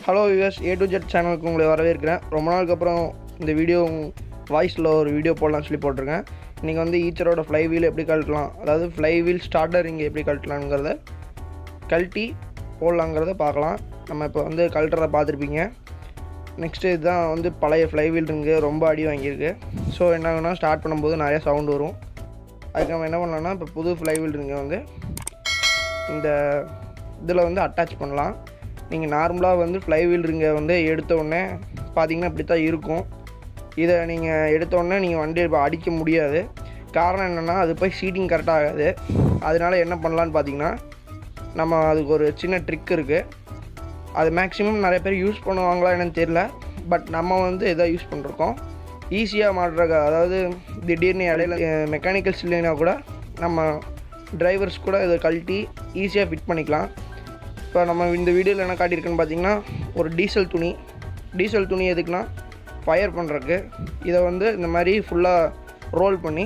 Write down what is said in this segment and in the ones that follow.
hello US A to Z சேனலுக்கு உங்களை வரவேற்கிறேன் ரொம்ப நாளுக்கு அப்புறம் இந்த வீடியோ வாய்ஸில் ஒரு வீடியோ போடலாம்னு சொல்லி போட்டிருக்கேன் இன்றைக்கி வந்து ஈச்சரோட ஃப்ளை வீல் எப்படி கழட்டலாம் அதாவது ஃப்ளை வீல் ஸ்டார்டர் இங்கே எப்படி கழட்டலாங்கிறத கழட்டி போடலாங்கிறத பார்க்கலாம் நம்ம இப்போ வந்து கழட்டுறத பார்த்துருப்பீங்க நெக்ஸ்ட்டு இதுதான் வந்து பழைய ஃப்ளை வீல் இருக்கு ரொம்ப அடி வாங்கியிருக்கு ஸோ என்ன ஆகுனா ஸ்டார்ட் பண்ணும்போது நிறைய சவுண்ட் வரும் அதுக்கு நம்ம என்ன பண்ணலாம்னா இப்போ புது ஃப்ளை வீல் இருங்க வந்து இந்த இதில் வந்து அட்டாச் பண்ணலாம் நீங்கள் நார்மலாக வந்து ஃப்ளை வீல் ரிங்கை வந்து எடுத்த உடனே பார்த்தீங்கன்னா இப்படி தான் இருக்கும் இதை நீங்கள் எடுத்த உடனே நீங்கள் வண்டி இப்போ அடிக்க முடியாது காரணம் என்னென்னா அது போய் சீட்டிங் கரெக்டாக ஆகாது அதனால என்ன பண்ணலான்னு பார்த்தீங்கன்னா நம்ம அதுக்கு ஒரு சின்ன ட்ரிக் இருக்குது அது மேக்ஸிமம் நிறைய பேர் யூஸ் பண்ணுவாங்களா என்னன்னு தெரியல பட் நம்ம வந்து இதை யூஸ் பண்ணிருக்கோம் ஈஸியாக மாட்டுறக்க அதாவது திடீர்னு இடையில மெக்கானிக்கல்ஸ் இல்லைன்னா கூட நம்ம டிரைவர்ஸ் கூட இதை கழட்டி ஈஸியாக ஃபிட் பண்ணிக்கலாம் இப்போ நம்ம இந்த வீடியோவில் என்ன காட்டியிருக்குன்னு பார்த்தீங்கன்னா ஒரு டீசல் துணி டீசல் துணி எதுக்குன்னா ஃபயர் பண்ணுறக்கு இதை வந்து இந்த மாதிரி ஃபுல்லாக ரோல் பண்ணி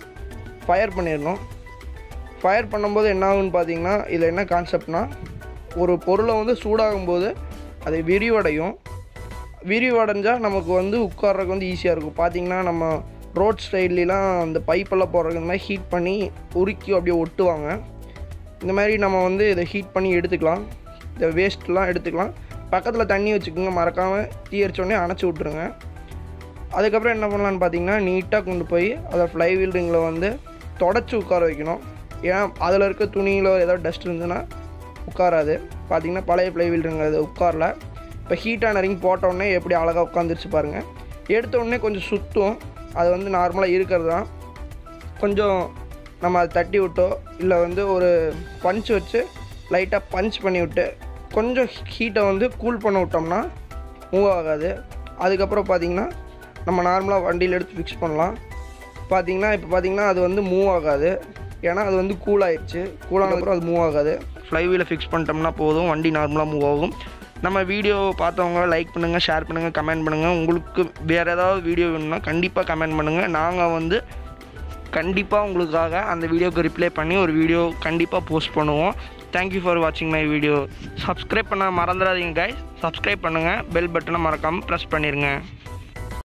ஃபயர் பண்ணிடணும் ஃபயர் பண்ணும்போது என்ன ஆகுன்னு பார்த்தீங்கன்னா இதில் என்ன கான்செப்ட்னா ஒரு பொருளை வந்து சூடாகும்போது அது விரிவடையும் விரிவடைஞ்சால் நமக்கு வந்து உட்கார்றதுக்கு வந்து ஈஸியாக இருக்கும் பார்த்தீங்கன்னா நம்ம ரோட் ஸ்டைட்லாம் அந்த பைப்பெல்லாம் போடுறதுக்கு இந்த மாதிரி ஹீட் பண்ணி உருக்கி அப்படியே ஒட்டுவாங்க இந்த மாதிரி நம்ம வந்து இதை ஹீட் பண்ணி எடுத்துக்கலாம் இந்த வேஸ்ட்லாம் எடுத்துக்கலாம் பக்கத்தில் தண்ணி வச்சுக்கோங்க மறக்காமல் தீ அடிச்சோடனே அணைச்சி விட்ருங்க அதுக்கப்புறம் என்ன பண்ணலான்னு பார்த்தீங்கன்னா நீட்டாக கொண்டு போய் அதை ஃப்ளை வீல்டிங்கில் வந்து தொடச்சி உட்கார வைக்கணும் ஏன்னா அதில் இருக்க துணியில் ஏதாவது டஸ்ட் இருந்ததுன்னா உட்காராது பார்த்தீங்கன்னா பழைய ஃப்ளை வீல்டுங்க அது உட்காரல இப்போ ஹீட்டான ரிங் போட்டோடனே எப்படி அழகாக உட்காந்துருச்சு பாருங்கள் எடுத்த உடனே கொஞ்சம் சுற்றும் அது வந்து நார்மலாக இருக்கிறது தான் கொஞ்சம் நம்ம அதை தட்டி விட்டோ இல்லை வந்து ஒரு பஞ்ச் வச்சு லைட்டாக பஞ்ச் பண்ணி விட்டு கொஞ்சம் ஹீட்டை வந்து கூல் பண்ண விட்டோம்னா மூவ் ஆகாது அதுக்கப்புறம் பார்த்திங்கன்னா நம்ம நார்மலாக வண்டியில் எடுத்து ஃபிக்ஸ் பண்ணலாம் பார்த்தீங்கன்னா இப்போ பார்த்தீங்கன்னா அது வந்து மூவ் ஆகாது ஏன்னா அது வந்து கூல் ஆயிடுச்சு கூலானதுக்கப்புறம் அது மூவ் ஆகாது ஃப்ளை வீலை ஃபிக்ஸ் பண்ணிட்டோம்னா போதும் வண்டி நார்மலாக மூவ் ஆகும் நம்ம வீடியோ பார்த்தவங்க லைக் பண்ணுங்கள் ஷேர் பண்ணுங்கள் கமெண்ட் பண்ணுங்கள் உங்களுக்கு வேறு ஏதாவது வீடியோ வேணும்னா கண்டிப்பாக கமெண்ட் பண்ணுங்கள் நாங்கள் வந்து கண்டிப்பாக உங்களுக்காக அந்த வீடியோக்கு ரிப்ளை பண்ணி ஒரு வீடியோ கண்டிப்பாக போஸ்ட் பண்ணுவோம் தேங்க்யூ ஃபார் வாட்சிங் மை வீடியோ சப்ஸ்கிரைப் பண்ண மறந்துடாதீங்க கைஸ் சப்ஸ்கிரைப் பண்ணுங்கள் பெல் பட்டனை மறக்காமல் ப்ரெஸ் பண்ணிடுங்க